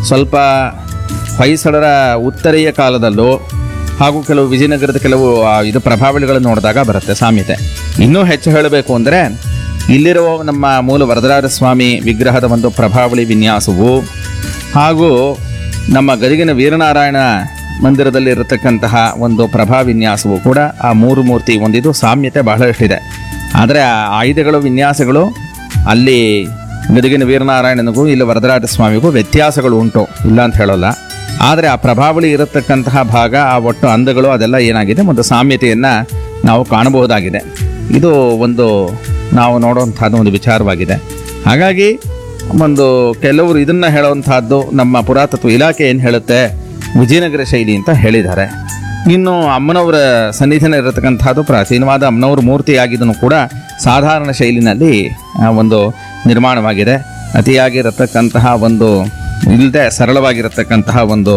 ಸ್ವಲ್ಪ ಹೊಯ್ಸಳರ ಉತ್ತರೀಯ ಕಾಲದಲ್ಲೂ ಹಾಗೂ ಕೆಲವು ವಿಜಯನಗರದ ಕೆಲವು ಆ, ಇದು ಪ್ರಭಾವಳಿಗಳನ್ನು ನೋಡಿದಾಗ ಬರುತ್ತೆ ಸಾಮ್ಯತೆ ಇನ್ನೂ ಹೆಚ್ಚು ಹೇಳಬೇಕು ಅಂದರೆ ಇಲ್ಲಿರುವ ನಮ್ಮ ಮೂಲ ವರದರಾಜ ಸ್ವಾಮಿ ವಿಗ್ರಹದ ಒಂದು ಪ್ರಭಾವಳಿ ವಿನ್ಯಾಸವು ಹಾಗೂ ನಮ್ಮ ಗದಗಿನ ವೀರನಾರಾಯಣ ಮಂದಿರದಲ್ಲಿ ಇರತಕ್ಕಂತಹ ಒಂದು ಪ್ರಭಾ ವಿನ್ಯಾಸವು ಕೂಡ ಆ ಮೂರು ಮೂರ್ತಿ ಒಂದಿದು ಸಾಮ್ಯತೆ ಬಹಳಷ್ಟಿದೆ ಆದರೆ ಆ ಆಯುಧಗಳು ವಿನ್ಯಾಸಗಳು ಅಲ್ಲಿ ಗದಗಿನ ವೀರನಾರಾಯಣನಿಗೂ ಇಲ್ಲಿ ವರದರಾಜ ಸ್ವಾಮಿಗೂ ವ್ಯತ್ಯಾಸಗಳು ಉಂಟು ಇಲ್ಲ ಅಂತ ಹೇಳೋಲ್ಲ ಆದರೆ ಆ ಪ್ರಭಾವಳಿ ಇರತಕ್ಕಂತಹ ಭಾಗ ಆ ಒಟ್ಟು ಅಂದಗಳು ಅದೆಲ್ಲ ಏನಾಗಿದೆ ಒಂದು ಸಾಮ್ಯತೆಯನ್ನು ನಾವು ಕಾಣಬಹುದಾಗಿದೆ ಇದು ಒಂದು ನಾವು ನೋಡುವಂಥದ್ದು ಒಂದು ವಿಚಾರವಾಗಿದೆ ಹಾಗಾಗಿ ಒಂದು ಕೆಲವರು ಇದನ್ನು ಹೇಳುವಂತಹದ್ದು ನಮ್ಮ ಪುರಾತತ್ವ ಇಲಾಖೆ ಏನು ಹೇಳುತ್ತೆ ವಿಜಯನಗರ ಶೈಲಿ ಅಂತ ಹೇಳಿದ್ದಾರೆ ಇನ್ನು ಅಮ್ಮನವರ ಸನ್ನಿಧಿನ ಇರತಕ್ಕಂಥದ್ದು ಪ್ರಾಚೀನವಾದ ಅಮ್ಮನವರ ಮೂರ್ತಿಯಾಗಿದ್ದನು ಕೂಡ ಸಾಧಾರಣ ಶೈಲಿನಲ್ಲಿ ಆ, ಒಂದು ನಿರ್ಮಾಣವಾಗಿದೆ ಅತಿಯಾಗಿರತಕ್ಕಂತಹ ಒಂದು ಇಲ್ಲದೆ ಸರಳವಾಗಿರತಕ್ಕಂತಹ ಒಂದು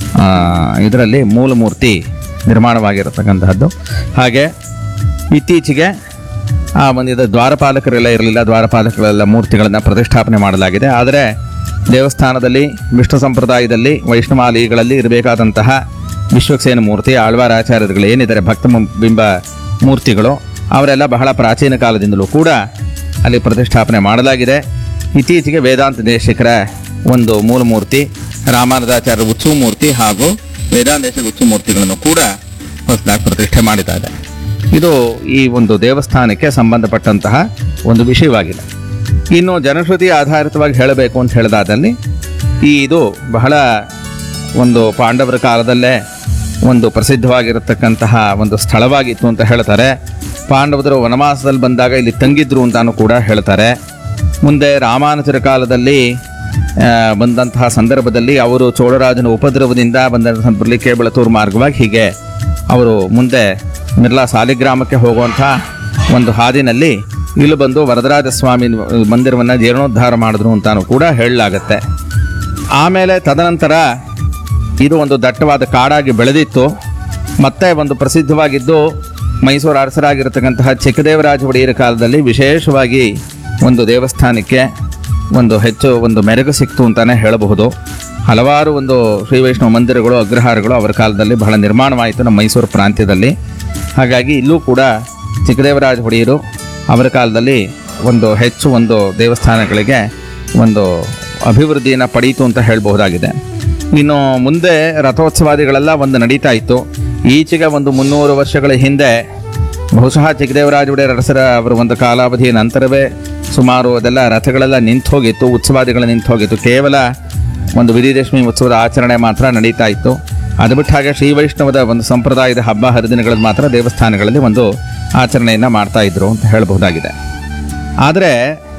ಇದರಲ್ಲಿ ಮೂಲ ಮೂರ್ತಿ ನಿರ್ಮಾಣವಾಗಿರತಕ್ಕಂತಹದ್ದು ಹಾಗೆ ಇತ್ತೀಚೆಗೆ ಆ ಒಂದು ಇದು ದ್ವಾರಪಾಲಕರೆಲ್ಲ ಇರಲಿಲ್ಲ ದ್ವಾರಪಾಲಕರೆಲ್ಲ ಮೂರ್ತಿಗಳನ್ನು ಪ್ರತಿಷ್ಠಾಪನೆ ಮಾಡಲಾಗಿದೆ ಆದರೆ ದೇವಸ್ಥಾನದಲ್ಲಿ ವಿಷ್ಣು ಸಂಪ್ರದಾಯದಲ್ಲಿ ವೈಷ್ಣವಾಲಿಗಳಲ್ಲಿ ಇರಬೇಕಾದಂತಹ ವಿಶ್ವಕ್ಸೇನ ಮೂರ್ತಿ ಆಳ್ವಾರಾಚಾರ್ಯರುಗಳು ಏನಿದ್ದಾರೆ ಭಕ್ತ ಮು- ಬಿಂಬ ಮೂರ್ತಿಗಳು ಅವರೆಲ್ಲ ಬಹಳ ಪ್ರಾಚೀನ ಕಾಲದಿಂದಲೂ ಕೂಡ ಅಲ್ಲಿ ಪ್ರತಿಷ್ಠಾಪನೆ ಮಾಡಲಾಗಿದೆ ಇತ್ತೀಚೆಗೆ ವೇದಾಂತ ದೇಶಿಕರ ಒಂದು ಮೂಲ ಮೂರ್ತಿ ರಾಮಾನುಜಾಚಾರ್ಯ ಉತ್ಸವ ಮೂರ್ತಿ ಹಾಗೂ ವೇದಾಂತ ದೇಶದ ಉತ್ಸವ ಮೂರ್ತಿಗಳನ್ನು ಕೂಡ ಹೊಸದಾಗಿ ಪ್ರತಿಷ್ಠೆ ಮಾಡಿದ್ದಾರೆ ಇದು ಈ ಒಂದು ದೇವಸ್ಥಾನಕ್ಕೆ ಸಂಬಂಧಪಟ್ಟಂತಹ ಒಂದು ವಿಷಯವಾಗಿದೆ ಇನ್ನು ಜನಶ್ರುತಿ ಆಧಾರಿತವಾಗಿ ಹೇಳಬೇಕು ಅಂತ ಹೇಳಿದಾದಲ್ಲಿ ಈ ಇದು ಬಹಳ ಒಂದು ಪಾಂಡವರ ಕಾಲದಲ್ಲೇ ಒಂದು ಪ್ರಸಿದ್ಧವಾಗಿರತಕ್ಕಂತಹ ಒಂದು ಸ್ಥಳವಾಗಿತ್ತು ಅಂತ ಹೇಳ್ತಾರೆ ಪಾಂಡವರು ವನವಾಸದಲ್ಲಿ ಬಂದಾಗ ಇಲ್ಲಿ ತಂಗಿದ್ರು ಅಂತಾನು ಕೂಡ ಹೇಳ್ತಾರೆ ಮುಂದೆ ರಾಮಾನುಜರ ಕಾಲದಲ್ಲಿ ಆ, ಬಂದಂತಹ ಸಂದರ್ಭದಲ್ಲಿ ಅವರು ಚೋಳರಾಜನ ಉಪದ್ರವದಿಂದ ಬಂದ ಸಂದರ್ಭದಲ್ಲಿ ಕೇಬಳತೂರು ಮಾರ್ಗವಾಗಿ ಹೀಗೆ ಅವರು ಮುಂದೆ ಮಿರ್ಲಾ ಸಾಲಿಗ್ರಾಮಕ್ಕೆ ಹೋಗುವಂಥ ಒಂದು ಹಾದಿನಲ್ಲಿ ಇಲ್ಲಿ ಬಂದು ವರದರಾಜ ಸ್ವಾಮಿ ಮಂದಿರವನ್ನು ಜೀರ್ಣೋದ್ಧಾರ ಮಾಡಿದ್ರು ಅಂತಾನು ಕೂಡ ಹೇಳಲಾಗತ್ತೆ ಆಮೇಲೆ ತದನಂತರ ಇದು ಒಂದು ದಟ್ಟವಾದ ಕಾಡಾಗಿ ಬೆಳೆದಿತ್ತು ಮತ್ತೆ ಒಂದು ಪ್ರಸಿದ್ಧವಾಗಿದ್ದು ಮೈಸೂರು ಅರಸರಾಗಿರತಕ್ಕಂತಹ ಚಿಕ್ಕದೇವರಾಜ ಒಡೆಯರ ಕಾಲದಲ್ಲಿ ವಿಶೇಷವಾಗಿ ಒಂದು ದೇವಸ್ಥಾನಕ್ಕೆ ಒಂದು ಹೆಚ್ಚು ಒಂದು ಮೆರುಗು ಸಿಕ್ತು ಅಂತಲೇ ಹೇಳಬಹುದು ಹಲವಾರು ಒಂದು ಶ್ರೀ ವೈಷ್ಣವ ಮಂದಿರಗಳು ಅಗ್ರಹಾರಗಳು ಅವರ ಕಾಲದಲ್ಲಿ ಬಹಳ ನಿರ್ಮಾಣವಾಯಿತು ನಮ್ಮ ಮೈಸೂರು ಪ್ರಾಂತ್ಯದಲ್ಲಿ ಹಾಗಾಗಿ ಇಲ್ಲೂ ಕೂಡ ಚಿಕ್ಕದೇವರಾಜ ಒಡೆಯರು ಅವರ ಕಾಲದಲ್ಲಿ ಒಂದು ಹೆಚ್ಚು ಒಂದು ದೇವಸ್ಥಾನಗಳಿಗೆ ಒಂದು ಅಭಿವೃದ್ಧಿಯನ್ನು ಪಡೀತು ಅಂತ ಹೇಳಬಹುದಾಗಿದೆ ಇನ್ನು ಮುಂದೆ ರಥೋತ್ಸವಾದಿಗಳೆಲ್ಲ ಒಂದು ನಡೀತಾ ಇತ್ತು ಈಚೆಗೆ ಒಂದು ಮುನ್ನೂರು ವರ್ಷಗಳ ಹಿಂದೆ ಬಹುಶಃ ಚಿಕ್ಕದೇವರಾಜ ಒಡೆಯರ್ ಅರಸರ ಅವರ ಒಂದು ಕಾಲಾವಧಿಯ ನಂತರವೇ ಸುಮಾರು ಅದೆಲ್ಲ ರಥಗಳೆಲ್ಲ ನಿಂತು ಹೋಗಿತ್ತು ಉತ್ಸವಾದಿಗಳು ನಿಂತು ಹೋಗಿತ್ತು ಕೇವಲ ಒಂದು ವಿಜಯದಶಮಿ ಉತ್ಸವದ ಆಚರಣೆ ಮಾತ್ರ ನಡೀತಾ ಇತ್ತು ಅದು ಬಿಟ್ಟು ಹಾಗೆ ಶ್ರೀ ವೈಷ್ಣವದ ಒಂದು ಸಂಪ್ರದಾಯದ ಹಬ್ಬ ಹರಿದಿನಗಳಲ್ಲಿ ಮಾತ್ರ ದೇವಸ್ಥಾನಗಳಲ್ಲಿ ಒಂದು ಆಚರಣೆಯನ್ನು ಮಾಡ್ತಾ ಇದ್ರು ಅಂತ ಹೇಳಬಹುದಾಗಿದೆ ಆದರೆ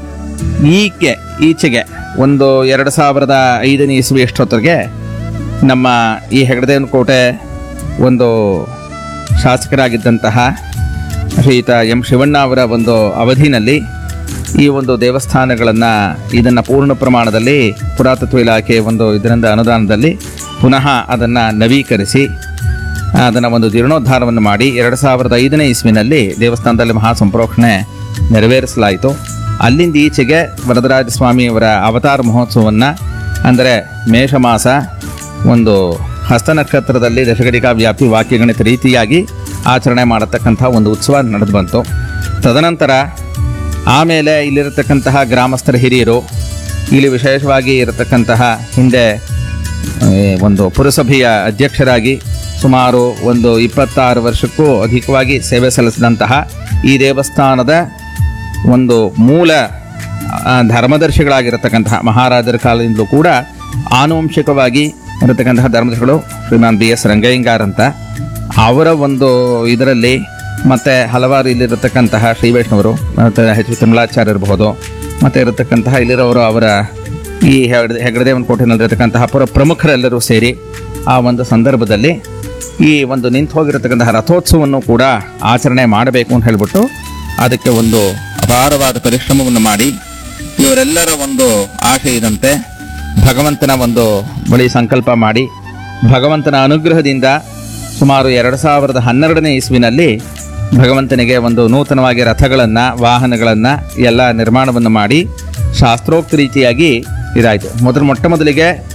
ಈಕೆ ಈಚೆಗೆ ಒಂದು ಎರಡು ಸಾವಿರದ ಐದನೇ ಇಸ್ವಿ ಎಷ್ಟೊತ್ತಿಗೆ ನಮ್ಮ ಈ ಹೆಗಡದೇವನ ಕೋಟೆ ಒಂದು ಶಾಸಕರಾಗಿದ್ದಂತಹ ಶ್ರೀಯುತ ಎಂ ಶಿವಣ್ಣ ಅವರ ಒಂದು ಅವಧಿನಲ್ಲಿ ಈ ಒಂದು ದೇವಸ್ಥಾನಗಳನ್ನು ಇದನ್ನು ಪೂರ್ಣ ಪ್ರಮಾಣದಲ್ಲಿ ಪುರಾತತ್ವ ಇಲಾಖೆ ಒಂದು ಇದರಿಂದ ಅನುದಾನದಲ್ಲಿ ಪುನಃ ಅದನ್ನು ನವೀಕರಿಸಿ ಅದನ್ನು ಒಂದು ಜೀರ್ಣೋದ್ಧಾರವನ್ನು ಮಾಡಿ ಎರಡು ಸಾವಿರದ ಐದನೇ ಇಸ್ವಿನಲ್ಲಿ ದೇವಸ್ಥಾನದಲ್ಲಿ ಮಹಾ ಸಂಪ್ರೋಕ್ಷಣೆ ನೆರವೇರಿಸಲಾಯಿತು ಅಲ್ಲಿಂದ ಈಚೆಗೆ ವರದರಾಜ ಸ್ವಾಮಿಯವರ ಅವತಾರ ಮಹೋತ್ಸವವನ್ನು ಅಂದರೆ ಮೇಷಮಾಸ ಒಂದು ಹಸ್ತ ನಕ್ಷತ್ರದಲ್ಲಿ ದಶಗಡಿಕಾ ವ್ಯಾಪ್ತಿ ವಾಕ್ಯಗಣಿತ ರೀತಿಯಾಗಿ ಆಚರಣೆ ಮಾಡತಕ್ಕಂಥ ಒಂದು ಉತ್ಸವ ನಡೆದು ಬಂತು ತದನಂತರ ಆಮೇಲೆ ಇಲ್ಲಿರತಕ್ಕಂತಹ ಗ್ರಾಮಸ್ಥರ ಹಿರಿಯರು ಇಲ್ಲಿ ವಿಶೇಷವಾಗಿ ಇರತಕ್ಕಂತಹ ಹಿಂದೆ ಏ, ಒಂದು ಪುರಸಭೆಯ ಅಧ್ಯಕ್ಷರಾಗಿ ಸುಮಾರು ಒಂದು ಇಪ್ಪತ್ತಾರು ವರ್ಷಕ್ಕೂ ಅಧಿಕವಾಗಿ ಸೇವೆ ಸಲ್ಲಿಸಿದಂತಹ ಈ ದೇವಸ್ಥಾನದ ಒಂದು ಮೂಲ ಆ, ಧರ್ಮದರ್ಶಿಗಳಾಗಿರತಕ್ಕಂತಹ ಮಹಾರಾಜರ ಕಾಲದಿಂದಲೂ ಕೂಡ ಆನುವಂಶಿಕವಾಗಿ ಇರತಕ್ಕಂತಹ ಧರ್ಮದರ್ಶಿಗಳು ಶ್ರೀಮಾನ್ ಬಿ ಎಸ್ ರಂಗಯ್ಯಂಗಾರ್ ಅಂತ ಅವರ ಒಂದು ಇದರಲ್ಲಿ ಮತ್ತು ಹಲವಾರು ಇಲ್ಲಿರತಕ್ಕಂತಹ ಶ್ರೀ ವೈಷ್ಣವರು ಮತ್ತು ಎಚ್ ವಿ ತಿಮ್ಮಲಾಚಾರ್ಯ ಇರಬಹುದು ಮತ್ತು ಇರತಕ್ಕಂತಹ ಇಲ್ಲಿರೋರು ಅವರ ಈ ಹೆಗಡೆ ಹೆಗಡದೇವನ ಕೋಟೆನಲ್ಲಿರತಕ್ಕಂತಹ ಪುರ ಪ್ರಮುಖರೆಲ್ಲರೂ ಸೇರಿ ಆ ಒಂದು ಸಂದರ್ಭದಲ್ಲಿ ಈ ಒಂದು ನಿಂತು ಹೋಗಿರತಕ್ಕಂತಹ ರಥೋತ್ಸವವನ್ನು ಕೂಡ ಆಚರಣೆ ಮಾಡಬೇಕು ಅಂತ ಹೇಳಿಬಿಟ್ಟು ಅದಕ್ಕೆ ಒಂದು ಅಪಾರವಾದ ಪರಿಶ್ರಮವನ್ನು ಮಾಡಿ ಇವರೆಲ್ಲರ ಒಂದು ಆಶಯದಂತೆ ಭಗವಂತನ ಒಂದು ಬಳಿ ಸಂಕಲ್ಪ ಮಾಡಿ ಭಗವಂತನ ಅನುಗ್ರಹದಿಂದ ಸುಮಾರು ಎರಡು ಸಾವಿರದ ಹನ್ನೆರಡನೇ ಇಸ್ವಿನಲ್ಲಿ ಭಗವಂತನಿಗೆ ಒಂದು ನೂತನವಾಗಿ ರಥಗಳನ್ನು ವಾಹನಗಳನ್ನು ಎಲ್ಲ ನಿರ್ಮಾಣವನ್ನು ಮಾಡಿ ಶಾಸ್ತ್ರೋಕ್ತ ರೀತಿಯಾಗಿ ಇದಾಯಿತು ಮೊದಲು ಮೊಟ್ಟ ಮೊದಲಿಗೆ